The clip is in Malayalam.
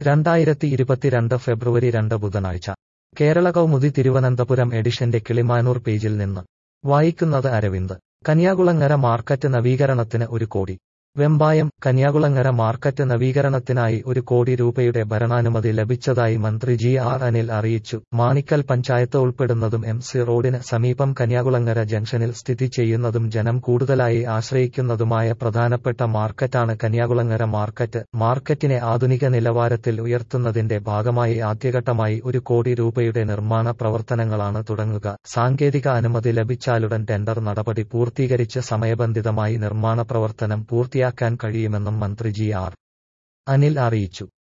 രണ്ടായിരത്തി ഇരുപത്തിരണ്ട് ഫെബ്രുവരി രണ്ട് ബുധനാഴ്ച കേരള കൗമുദി തിരുവനന്തപുരം എഡിഷന്റെ കിളിമാനൂർ പേജിൽ നിന്ന് വായിക്കുന്നത് അരവിന്ദ് കന്യാകുളങ്ങര മാർക്കറ്റ് നവീകരണത്തിന് ഒരു കോടി വെമ്പായം കന്യാകുളങ്ങര മാർക്കറ്റ് നവീകരണത്തിനായി ഒരു കോടി രൂപയുടെ ഭരണാനുമതി ലഭിച്ചതായി മന്ത്രി ജി ആർ അനിൽ അറിയിച്ചു മാണിക്കൽ പഞ്ചായത്ത് ഉൾപ്പെടുന്നതും എം സി റോഡിന് സമീപം കന്യാകുളങ്ങര ജംഗ്ഷനിൽ സ്ഥിതി ചെയ്യുന്നതും ജനം കൂടുതലായി ആശ്രയിക്കുന്നതുമായ പ്രധാനപ്പെട്ട മാർക്കറ്റാണ് കന്യാകുളങ്ങര മാർക്കറ്റ് മാർക്കറ്റിനെ ആധുനിക നിലവാരത്തിൽ ഉയർത്തുന്നതിന്റെ ഭാഗമായി ആദ്യഘട്ടമായി ഒരു കോടി രൂപയുടെ നിർമ്മാണ പ്രവർത്തനങ്ങളാണ് തുടങ്ങുക സാങ്കേതിക അനുമതി ലഭിച്ചാലുടൻ ടെൻഡർ നടപടി പൂർത്തീകരിച്ച് സമയബന്ധിതമായി നിർമ്മാണ പ്രവർത്തനം പൂർത്തിയാക്കാൻ കഴിയുമെന്നും മന്ത്രി ജി ആർ അനിൽ അറിയിച്ചു